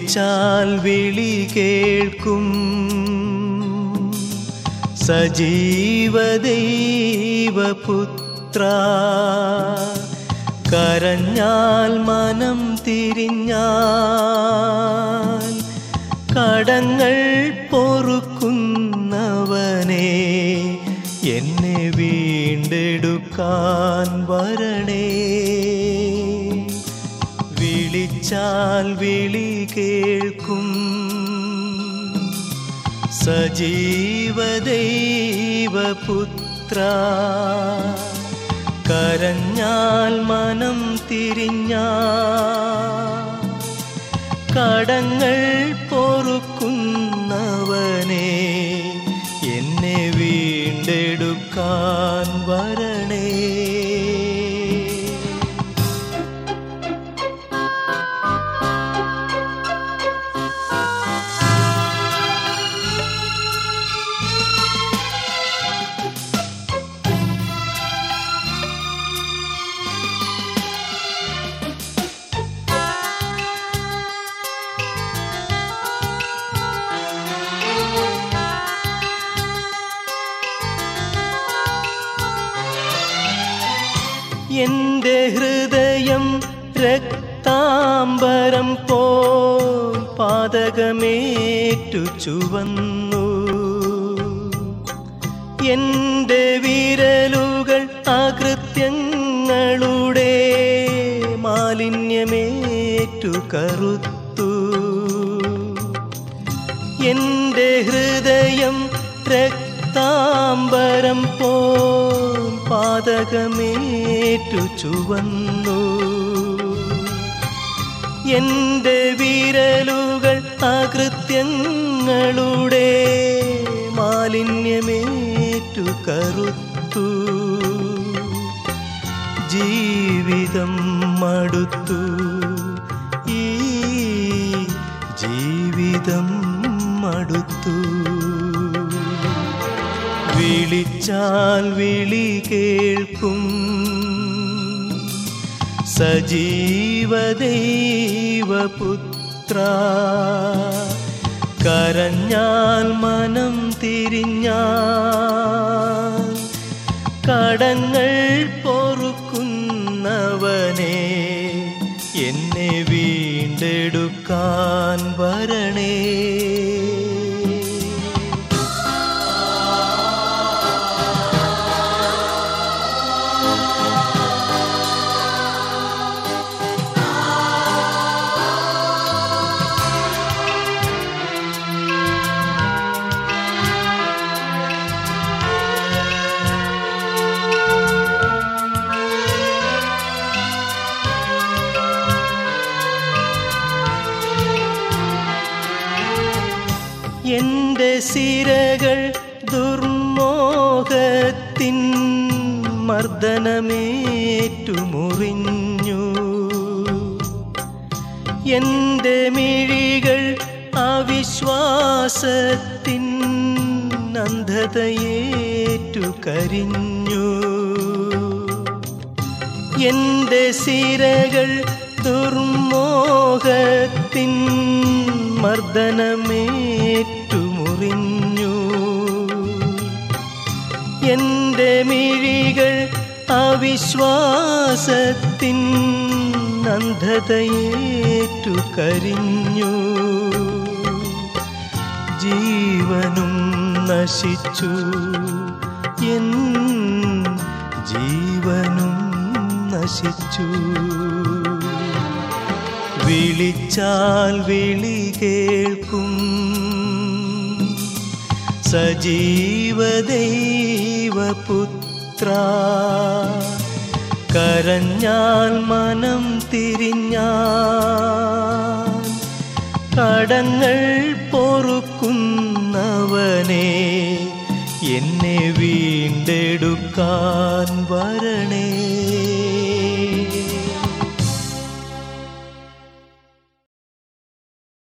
വിളിച്ചാൽ വിളി കേൾക്കും സജീവദൈവപുത്ര കരഞ്ഞാൽ മനം തിരിഞ്ഞാൽ കടങ്ങൾ പൊറുക്കുന്നവനെ എന്നെ വീണ്ടെടുക്കാൻ വരണേ വിളിച്ചാൽ വിളി കേൾക്കും സജീവദൈവപുത്ര കരഞ്ഞാൽ മനം തിരിഞ്ഞ കടങ്ങൾ പൊറുക്കുന്നവനെ എന്നെ വീണ്ടെടുക്കാൻ വരണേ എന്റെ ഹൃദയം രക്താംബരം പോൽ പാതകമേറ്റു ചുവന്നു എന്റെ വിരലുകൾ അകൃത്യങ്ങളുടെ മാലിന്യമേറ്റു കറുത്തു എന്റെ ഹൃദയം രക്താംബരം പോൽ പാതകമേറ്റു ചുവന്നു എന്റെ വിരലുകൾ അകൃത്യങ്ങളുടെ മാലിന്യമേറ്റു കറുത്തു ജീവിതം മടുത്തു ഈ ജീവിതം മടുത്തു വിളിച്ചാൽ വിളി കേൾക്കും സജീവദൈവപുത്ര കരഞ്ഞാൽ മനം തിരിഞ്ഞ കടങ്ങൾ പൊറുക്കുന്നവനെ എന്നെ വീണ്ടെടുക്കാൻ വരണേ എന്റെ സിരകൾ ദുർമോഹത്തിൻ മർദ്ദനമേറ്റു മുറിഞ്ഞു എന്റെ മിഴികൾ അവിശ്വാസത്തിൻ അന്ധതയേറ്റു കരിഞ്ഞു എന്റെ സിരകൾ ദുർമോഹത്തിൻ മർദ്ദനമേറ്റു മുറിഞ്ഞു എന്റെ മിഴികൾ അവിശ്വാസത്തിൻ അന്ധതയേറ്റു കരിഞ്ഞു ജീവനും നശിച്ചു എൻ ജീവനും നശിച്ചു വിളിച്ചാൽ വിളി കേൾക്കും സജീവദൈവപുത്ര കരഞ്ഞാൽ മനം തിരിഞ്ഞ കടങ്ങൾ പൊറുക്കുന്നവനെ എന്നെ വീണ്ടെടുക്കാൻ വരണേ